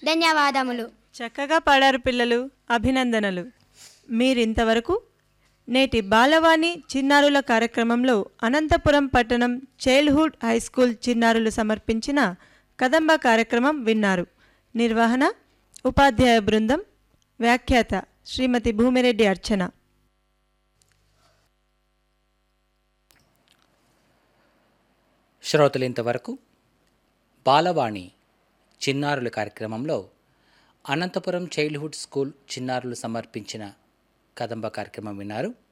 ధన్యవాదములు చక్కగా పాడారు పిల్లలు అభినందనలు మీరింతవరకు నేటి బాలవాణి చిన్నారుల కార్యక్రమంలో అనంతపురం పట్టణం చైల్డ్హుడ్ హై స్కూల్ చిన్నారులు సమర్పించిన కదంబ కార్యక్రమం విన్నారు నిర్వహణ ఉపాధ్యాయ బృందం వ్యాఖ్యాత శ్రీమతి భూమిరెడ్డి అర్చన శ్రోతలు ఇంతవరకు బాలవాణి చిన్నారుల కార్యక్రమంలో అనంతపురం చైల్డ్హుడ్ స్కూల్ చిన్నారులు సమర్పించిన కదంబ కార్యక్రమం విన్నారు